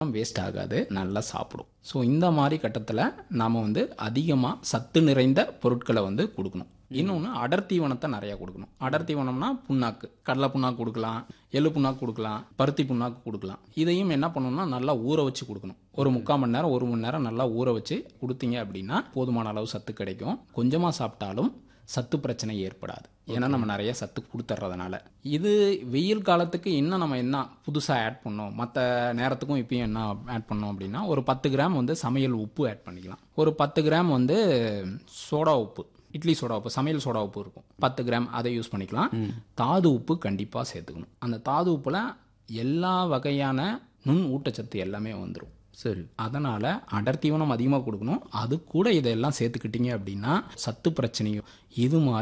waste ஆகாது நல்லா சாப்பிடும் ஸோ இந்த மாதிரி கட்டத்தில் நாம் வந்து அதிகமாக சத்து நிறைந்த பொருட்களை வந்து கொடுக்கணும் இன்னொன்று அடர் தீவனத்தை நிறையா கொடுக்கணும் அடர் தீவனம்னா புண்ணாக்கு கடலை புண்ணாக்கு கொடுக்கலாம் எள்ளு புண்ணாக்கு கொடுக்கலாம் பருத்தி புண்ணாக்கு கொடுக்கலாம் இதையும் என்ன பண்ணணும்னா நல்லா ஊற வச்சு கொடுக்கணும் ஒரு முக்கால் மணி நேரம் ஒரு மணி நேரம் நல்லா ஊற வச்சு கொடுத்தீங்க அப்படின்னா போதுமான அளவு சத்து கிடைக்கும் கொஞ்சமாக சாப்பிட்டாலும் சத்து பிரச்சனை ஏற்படாது ஏன்னா நம்ம நிறைய சத்து கொடுத்துட்றதுனால இது வெயில் காலத்துக்கு இன்னும் நம்ம என்ன புதுசாக ஆட் பண்ணோம் மற்ற நேரத்துக்கும் இப்பயும் என்ன ஆட் பண்ணோம் அப்படின்னா ஒரு பத்து கிராம் வந்து சமையல் உப்பு ஆட் பண்ணிக்கலாம் ஒரு பத்து கிராம் வந்து சோடா உப்பு இட்லி சோடா உப்பு சமையல் சோடா உப்பு இருக்கும் பத்து கிராம் அதை யூஸ் பண்ணிக்கலாம் தாது உப்பு கண்டிப்பாக சேர்த்துக்கணும் அந்த தாது உப்பில் எல்லா வகையான நுண் ஊட்டச்சத்து எல்லாமே வந்துடும் சரி அதனால் அடர் தீவனம் அதிகமாக கொடுக்கணும் அது கூட இதெல்லாம் சேர்த்துக்கிட்டீங்க அப்படின்னா சத்து பிரச்சனையும் இது மாதிரி